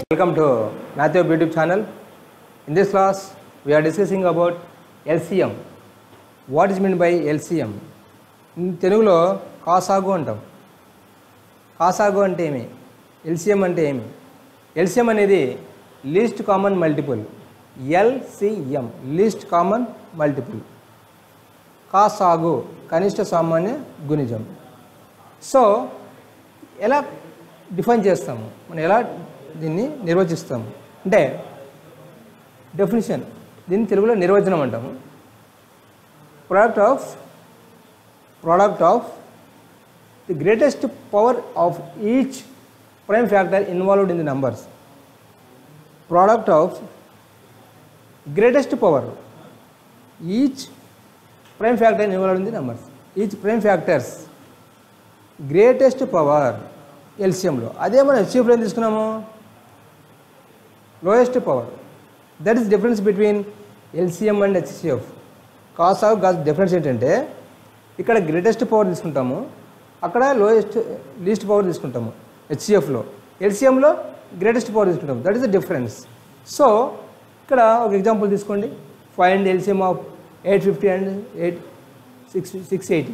Welcome to Matthew YouTube channel. In this class, we are discussing about LCM. What is meant by LCM? In తెలుగులో కాసాగు అంటాం కాసాగు అంటే ఏమి LCM అంటే ఏమి L C M అనేది least common multiple L C M least common multiple కాసాగు కనిష్ట సామాన్య గుణిజం సో ఎలా డిఫైన్ చేస్తాము మనం ఎలా దీన్ని నిర్వచిస్తాము అంటే డెఫినిషన్ దీన్ని తెలుగులో నిర్వచనం అంటాము product of product of the greatest power of each prime factor involved in the numbers product of greatest power each prime factor involved in the numbers each prime factors greatest power ఎల్సిఎంలో అదే మనం హెచ్సిఎఫ్లో ఏం తీసుకున్నాము lowest power that is difference between L C M and H C F కాస్ ఆఫ్ గాస్ difference ఏంటంటే ఇక్కడ గ్రేటెస్ట్ పవర్ తీసుకుంటాము అక్కడ లోయెస్ట్ లీస్ట్ పవర్ తీసుకుంటాము హెచ్సిఎఫ్లో ఎల్సిఎంలో గ్రేటెస్ట్ పవర్ తీసుకుంటాము that is the difference so ఇక్కడ ఒక ఎగ్జాంపుల్ తీసుకోండి five and L C M of eight fifty and eight six six eighty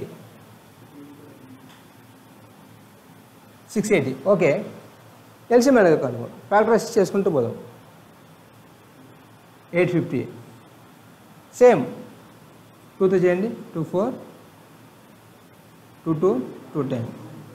six eighty okay L C M అనేది కనుక ఫ్యాక్టరైజ్ చేసుకుంటూ పోదాం ఎయిట్ ఫిఫ్టీ సేమ్ టూతో చేయండి two four two two two ten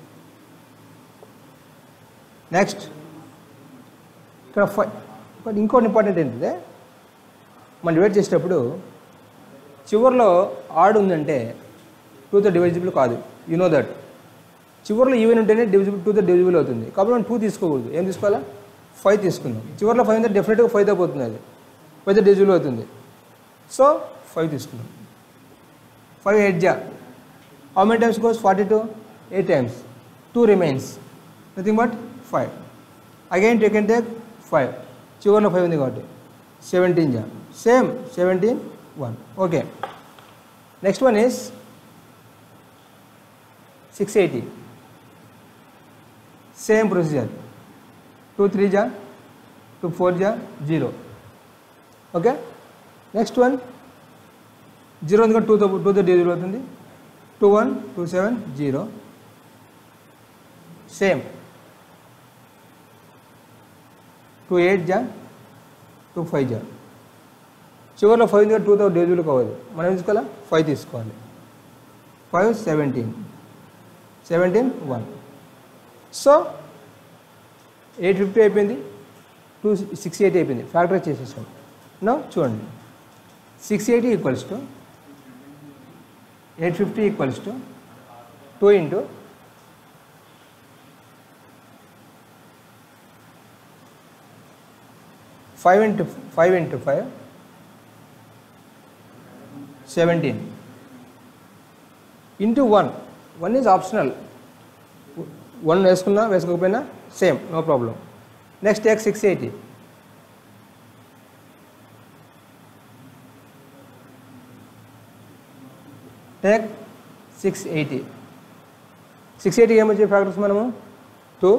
next ఇక్కడ ఫైవ్ ఒకటి ఇంకోటి ఇంపార్టెంట్ ఏంటంటే మనం డివైడ్ చేసేటప్పుడు చివరిలో ఆడ్ ఉందంటే టూతో డివైజిబుల్ కాదు యు నో దట్ చివరిలో ఈవెన్ ఉంటేనే డివిజిబుల్ టూతో డివిజిబుల్ అవుతుంది కాబట్టి మనం టూ తీసుకోకూడదు ఏం తీసుకోవాలా ఫైవ్ తీసుకుందాం చివరిలో ఫైవ్ ఉంటే డెఫినెట్గా ఫైవ్తో పోతుంది అది ఫైవ్తో డివిజిబుల్ అవుతుంది సో ఫైవ్ తీసుకుందాం ఫైవ్ ఎయిట్ జా how many times goes forty two eight times two remains nothing but five again two can take five చివరిలో ఫైవ్ ఉంది కాబట్టి సెవెంటీన్ జా same seventeen one okay next one is six eighty same procedure two three జా two four జా zero okay next one zero ఉంది టూతో టూతో zero అవుతుంది two one two seven zero same two eight జా టూ ఫైవ్ జా చివరిలో five ఉంది టూతో డేజీలు కావాలి మనం ఏం తీసుకోవాలా ఫైవ్ తీసుకోవాలి five seventeen seventeen one so eight fifty అయిపోయింది టూ సిక్స్ ఎయిటీ అయిపోయింది ఫ్యాక్టరీ చేసేసాం నో చూడండి six eighty equals to eight fifty equals to two into five into five into five seventeen into one one is optional one వేసుకున్నా వేసుకోకపోయినా same no problem next take six eighty take six eighty six eighty ఏమొచ్చే factors మనము two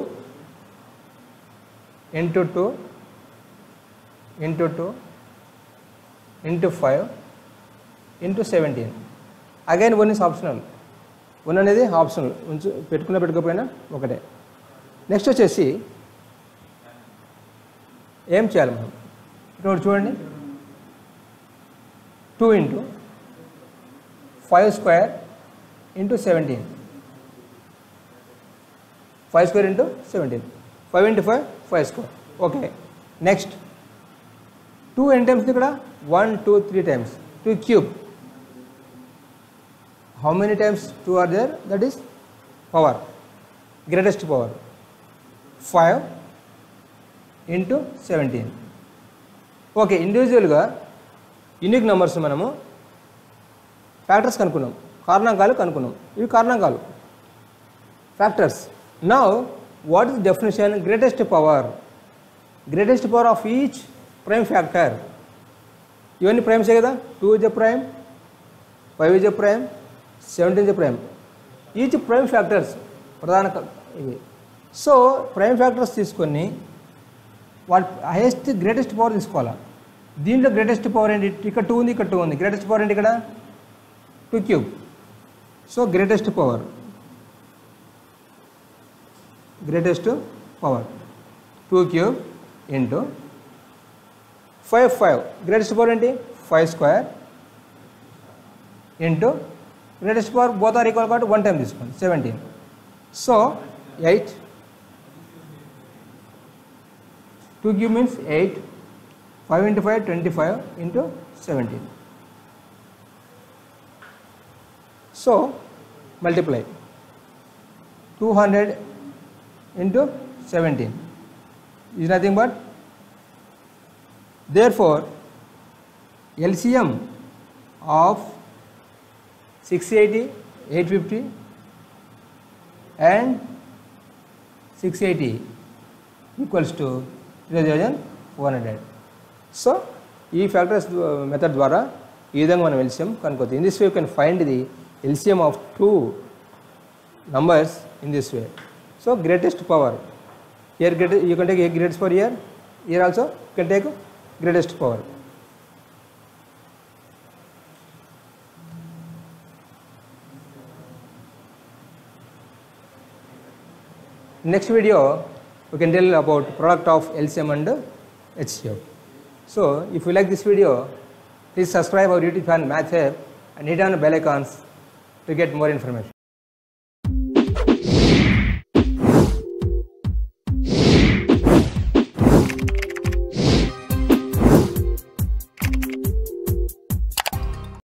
into two into two into five into seventeen again one is optional one అనేది optional ఉంచు పెట్టుకున్నా పెట్టుకోకపోయినా ఒకటే next వచ్చేసి ఏం చేయాలి మనం ఇక్కడ చూడండి two into five square into seventeen five square into seventeen five into five five square okay next two and times ఇక్కడ one two three times two cube how many times 2 are there that is power greatest power 5 into 17 okay ఇండివిజువల్గా unique numbers మనము factors కనుక్కున్నాం కారణాంకాలు కనుక్కున్నాం ఇవి కారణాంకాలు factors now what is definition greatest power greatest power of each prime factor ఇవన్నీ ప్రైమ్సే కదా two is a prime five is a prime seventeen is prime each prime factors ప్రధాన క- ఇవి సో ప్రైమ్ ఫ్యాక్టర్స్ తీసుకొని వాట్ హైయెస్ట్ గ్రేటెస్ట్ పవర్ తీసుకోవాలా దీంట్లో greatest power ఏంటి ఇక్కడ టూ ఉంది ఇక్కడ టూ ఉంది గ్రేటెస్ట్ పవర్ ఏంటి ఇక్కడ two cube so greatest power greatest power two cube into five five greatest power ఏంటి five square into greatest power both are equal కాబట్టి వన్ టైం తీసుకోండి seventeen so eight two cube means eight five into five twenty five into seventeen so multiply two hundred into seventeen is nothing but therefore LCM of 680 850 and 680 equals to 3400 so ఈ factors method ద్వారా ఈ విధంగా మనం L C M కనుక్కోవచ్చు in this way you can find the L C M of two numbers in this way so greatest power here great, you can take a greatest power here here also you can take greatest power next video we can tell about product of LCM and HCF so if you like this video please subscribe our youtube channel math Hub and hit on the bell icons to get more information